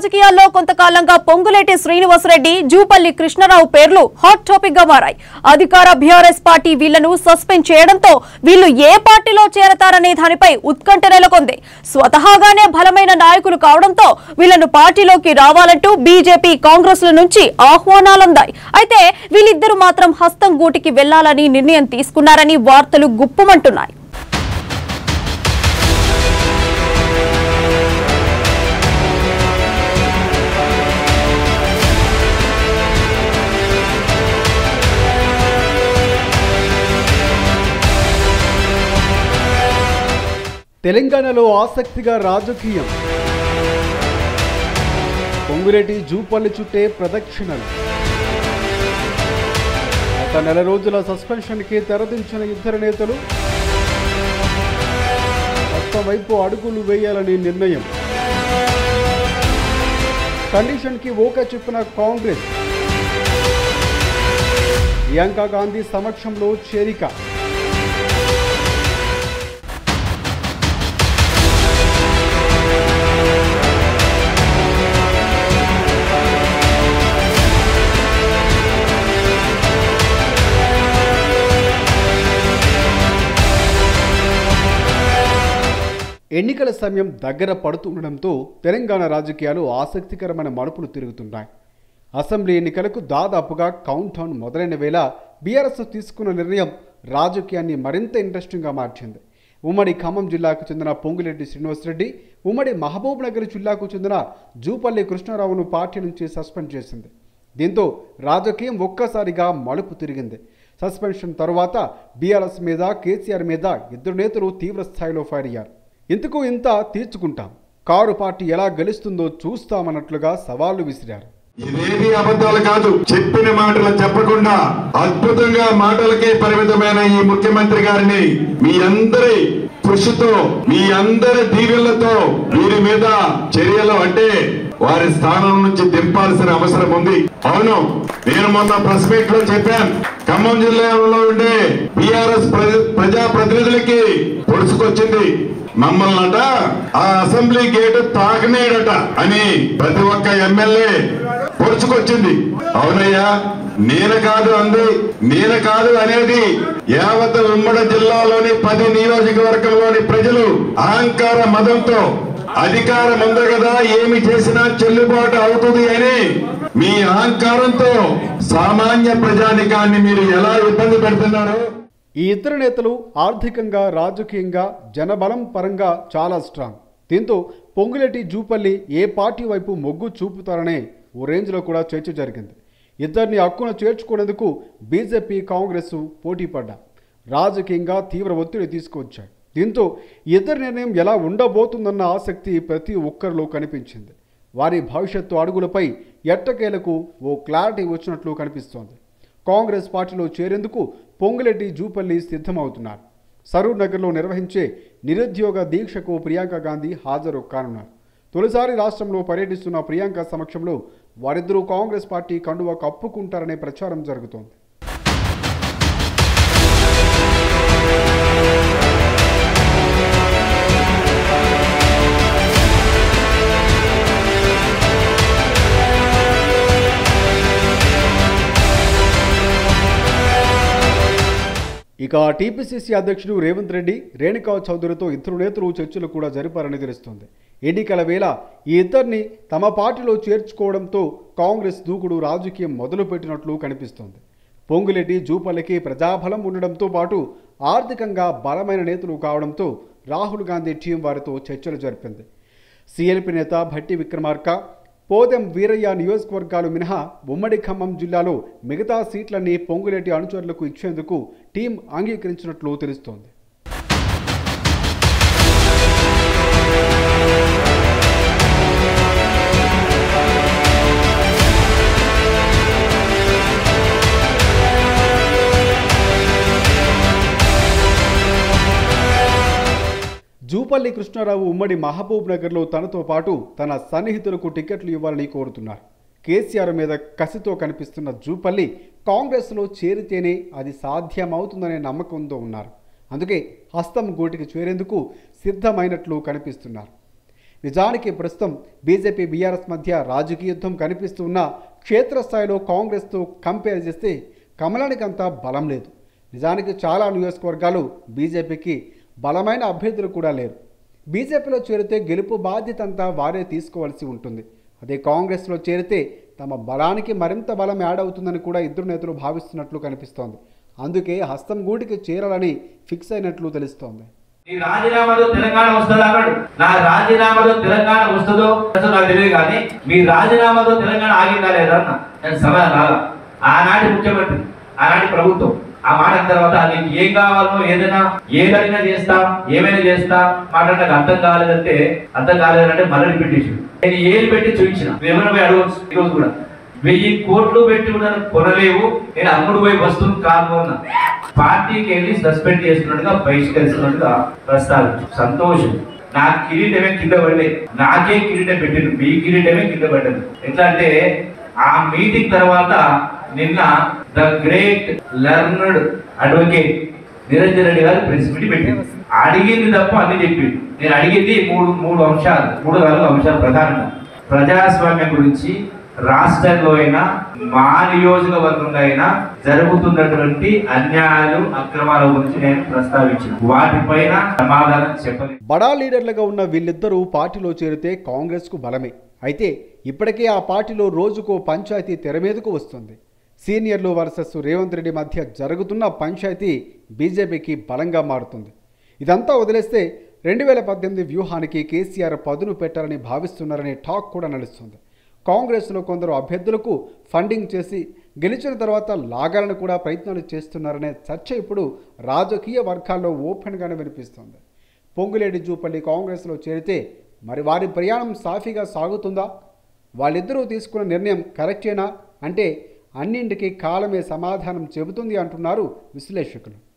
రాజకీయాల్లో కొంతకాలంగా పొంగులేటి శ్రీనివాసరెడ్డి జూపల్లి కృష్ణారావు పేర్లు హాట్ టాపిక్ గా మారాయి అధికార బీఆర్ఎస్ పార్టీ వీళ్లను సస్పెండ్ చేయడంతో వీళ్లు ఏ పార్టీలో చేరతారనే దానిపై ఉత్కంఠ నెలకొంది స్వతహాగానే బలమైన నాయకులు కావడంతో వీళ్లను పార్టీలోకి రావాలంటూ బీజేపీ కాంగ్రెస్ ల నుంచి ఆహ్వానాలందాయి అయితే వీళ్ళిద్దరూ మాత్రం హస్తం గూటికి వెళ్లాలని నిర్ణయం తీసుకున్నారని వార్తలు గుప్పుమంటున్నాయి తెలంగాణలో ఆసక్తిగా రాజకీయం పొంగురెడ్డి జూపల్లి చుట్టే ప్రదక్షిణలు గత నెల రోజుల సస్పెన్షన్కి తెరదించిన ఇద్దరు నేతలు మొత్తం వైపు అడుగులు వేయాలని నిర్ణయం కండిషన్కి ఓకే చెప్పిన కాంగ్రెస్ ప్రియాంక గాంధీ సమక్షంలో చేరిక ఎన్నికల సమయం దగ్గర పడుతుండడంతో తెలంగాణ రాజకీయాలు ఆసక్తికరమైన మలుపులు తిరుగుతున్నాయి అసెంబ్లీ ఎన్నికలకు దాదాపుగా కౌంట్ డౌన్ మొదలైన వేళ బీఆర్ఎస్ తీసుకున్న నిర్ణయం రాజకీయాన్ని మరింత ఇంట్రెస్టింగ్గా మార్చింది ఉమ్మడి ఖమ్మం జిల్లాకు చెందిన పొంగులెడ్డి శ్రీనివాసరెడ్డి ఉమ్మడి మహబూబ్ నగర్ జిల్లాకు చెందిన జూపల్లి కృష్ణారావును పార్టీ నుంచి సస్పెండ్ చేసింది దీంతో రాజకీయం ఒక్కసారిగా మలుపు తిరిగింది సస్పెన్షన్ తరువాత బీఆర్ఎస్ మీద కేసీఆర్ మీద ఇద్దరు నేతలు తీవ్ర స్థాయిలో ఫైర్ అయ్యారు ఇంతకు ఇంత తీర్చుకుంటాం కారు పార్టీ ఎలా గెలుస్తుందో చూస్తామన్నట్లుగా సవాళ్లు విసిరారు ఇదేది అబద్ధాలు కాదు చెప్పిన మాటలు చెప్పకుండా అద్భుతంగా మాటలకే పరిమితమైన ఈ ముఖ్యమంత్రి గారిని మీ అందరి కృషితో మీ అందరి దీవెళ్లతో వీరి మీద చర్యలు అంటే వారి స్థానం నుంచి దింపాల్సిన అవసరం ఉంది అవును నేను మొన్న ప్రెస్ మీట్ లో చెప్పాను ఖమ్మం జిల్లాలో ఉండే బీఆర్ఎస్ ప్రజా ప్రతినిధులకి పొడుచుకొచ్చింది మమ్మల్ని అట ఆ అసెంబ్లీ గేటు తాకనేడట అని ప్రతి ఒక్క ఎమ్మెల్యే పొడుచుకొచ్చింది అవునయ్యా నేను కాదు అంది నేను కాదు అనేది యావత్ ఉమ్మడి జిల్లాలోని పది నియోజకవర్గంలోని ప్రజలు అహంకార మదంతో అధికారం ఉంది కదా ఏమి చేసినా చెల్లుబాటు అవుతుంది అని మీ అహంకారంతో సామాన్య ప్రజానికాన్ని మీరు ఎలా ఇబ్బంది పెడుతున్నారు ఈ ఇద్దరు నేతలు ఆర్థికంగా రాజకీయంగా జనబలం పరంగా చాలా స్ట్రాంగ్ దీంతో పొంగులెట్టి జూపల్లి ఏ పార్టీ వైపు మొగ్గు చూపుతారనే ఓ రేంజ్లో కూడా చర్చ జరిగింది ఇద్దరిని హక్కున చేర్చుకునేందుకు బీజేపీ కాంగ్రెస్ పోటీ పడ్డా రాజకీయంగా తీవ్ర ఒత్తిడి తీసుకువచ్చాయి దీంతో ఇద్దరి నిర్ణయం ఎలా ఉండబోతుందన్న ఆసక్తి ప్రతి ఒక్కరిలో కనిపించింది వారి భవిష్యత్తు అడుగులపై ఎట్టకేలకు ఓ క్లారిటీ వచ్చినట్లు కనిపిస్తోంది కాంగ్రెస్ పార్టీలో చేరేందుకు పొంగులెడ్డి జూపల్లి సిద్ధమవుతున్నారు సరూర్ నగర్లో నిర్వహించే నిరుద్యోగ దీక్షకు ప్రియాంక గాంధీ హాజరు కానున్నారు తొలిసారి రాష్ట్రంలో పర్యటిస్తున్న ప్రియాంక సమక్షంలో వారిద్దరూ కాంగ్రెస్ పార్టీ కండువా కప్పుకుంటారనే ప్రచారం జరుగుతోంది ఇక టీపీసీసీ అధ్యక్షుడు రేవంత్ రెడ్డి రేణుకా చౌదరితో ఇద్దరు నేతలు చర్చలు కూడా జరిపారని తెలుస్తోంది ఎన్నికల వేళ ఈ ఇద్దరిని తమ పార్టీలో చేర్చుకోవడంతో కాంగ్రెస్ దూకుడు రాజకీయం మొదలుపెట్టినట్లు కనిపిస్తోంది పొంగులెడ్డి జూపల్లికి ప్రజాబలం ఉండడంతో పాటు ఆర్థికంగా బలమైన నేతలు కావడంతో రాహుల్ గాంధీ టీం వారితో చర్చలు జరిపింది సీఎల్పీ నేత భట్టి విక్రమార్క పోదెం వీరయ్య నియోజకవర్గాలు మినహా ఉమ్మడి ఖమ్మం జిల్లాలో మిగతా సీట్లన్నీ పొంగులేటి అనుచరులకు ఇచ్చేందుకు టీం అంగీకరించినట్లు తెలుస్తోంది జూపల్లి కృష్ణారావు ఉమ్మడి మహబూబ్ నగర్లో తనతో పాటు తన సన్నిహితులకు టికెట్లు ఇవ్వాలని కోరుతున్నారు కేసీఆర్ మీద కసితో కనిపిస్తున్న జూపల్లి కాంగ్రెస్లో చేరితేనే అది సాధ్యమవుతుందనే నమ్మకంతో ఉన్నారు అందుకే హస్తం గూటికి చేరేందుకు సిద్ధమైనట్లు కనిపిస్తున్నారు నిజానికి ప్రస్తుతం బీజేపీ బీఆర్ఎస్ మధ్య రాజకీయ యుద్ధం కనిపిస్తున్న క్షేత్రస్థాయిలో కాంగ్రెస్తో కంపేర్ చేస్తే కమలానికి అంతా బలం లేదు నిజానికి చాలా నియోజకవర్గాలు బీజేపీకి బలమైన అభ్యర్థులు కూడా లేరు బీజేపీలో చేరితే గెలుపు బాధ్యత అంతా వారే తీసుకోవాల్సి ఉంటుంది అదే కాంగ్రెస్లో చేరితే తమ బలానికి మరింత బలం యాడ్ అవుతుందని కూడా ఇద్దరు నేతలు భావిస్తున్నట్లు కనిపిస్తోంది అందుకే హస్తం గూటికి చేరాలని ఫిక్స్ అయినట్లు తెలుస్తోంది నీ రాజీనామాలో తెలంగాణ వస్తుందా అన్నాడు నా రాజీనామాలో తెలంగాణ వస్తుందో వస్తుందో నాకు తెలియదు కానీ మీ రాజీనామాతో తెలంగాణ ఆగిందా లేదా అన్న నేను సమాధానం రాలా ఆనాటి ముఖ్యమంత్రి ఆనాటి ప్రభుత్వం ఆ మాట అన్న తర్వాత నీకు ఏం కావాలో ఏదైనా ఏదైనా చేస్తా ఏమైనా చేస్తా మాట నాకు అర్థం కాలేదంటే అర్థం కాలేదంటే మళ్ళీ రిపీట్ చేసి నేను ఏది పెట్టి చూపించిన ఎవరైనా పోయి అడగవచ్చు ఈ రోజు కూడా వెయ్యి కోట్లు పెట్టి కూడా కొనలేవు నేను అమ్ముడు పోయి వస్తువులు కాదు అన్నా పార్టీకి వెళ్ళి సస్పెండ్ చేస్తున్నట్టుగా బహిష్కరిస్తున్నట్టుగా ప్రస్తావించు సంతోషం నా కిరీటమే కింద పడలే నాకే కిరీటం పెట్టింది మీ కిరీటమే కింద పడ్డది ఎట్లా అంటే ఆ మీటింగ్ తర్వాత నిన్న the great learned advocate Niranjan Reddy garu press meet పెట్టింది అడిగింది తప్ప అన్ని చెప్పింది నేను అడిగింది మూడు మూడు అంశాలు మూడు నాలుగు అంశాలు ప్రధానంగా ప్రజాస్వామ్యం గురించి రాష్ట్రంలో అయినా మా నియోజకవర్గంలో అయినా జరుగుతున్నటువంటి అన్యాయాలు అక్రమాల గురించి నేను ప్రస్తావించిన వాటిపైన సమాధానం చెప్పలేదు బడా లీడర్లుగా ఉన్న వీళ్ళిద్దరూ పార్టీలో చేరితే కాంగ్రెస్కు బలమే అయితే ఇప్పటికే ఆ పార్టీలో రోజుకో పంచాయతీ తెర మీదకు వస్తుంది సీనియర్లు వర్సెస్ రేవంత్ రెడ్డి మధ్య జరుగుతున్న పంచాయతీ బీజేపీకి బలంగా మారుతుంది ఇదంతా వదిలేస్తే రెండు వేల పద్దెనిమిది వ్యూహానికి కేసీఆర్ పదును పెట్టాలని భావిస్తున్నారనే టాక్ కూడా నడుస్తుంది కాంగ్రెస్లో కొందరు అభ్యర్థులకు ఫండింగ్ చేసి గెలిచిన తర్వాత లాగాలను కూడా ప్రయత్నాలు చేస్తున్నారనే చర్చ ఇప్పుడు రాజకీయ వర్గాల్లో ఓపెన్గానే వినిపిస్తుంది పొంగులేటి జూపల్లి కాంగ్రెస్లో చేరితే మరి వారి ప్రయాణం సాఫీగా సాగుతుందా వాళ్ళిద్దరూ తీసుకున్న నిర్ణయం కరెక్టేనా అంటే అన్నింటికీ కాలమే సమాధానం చెబుతుంది అంటున్నారు విశ్లేషకులు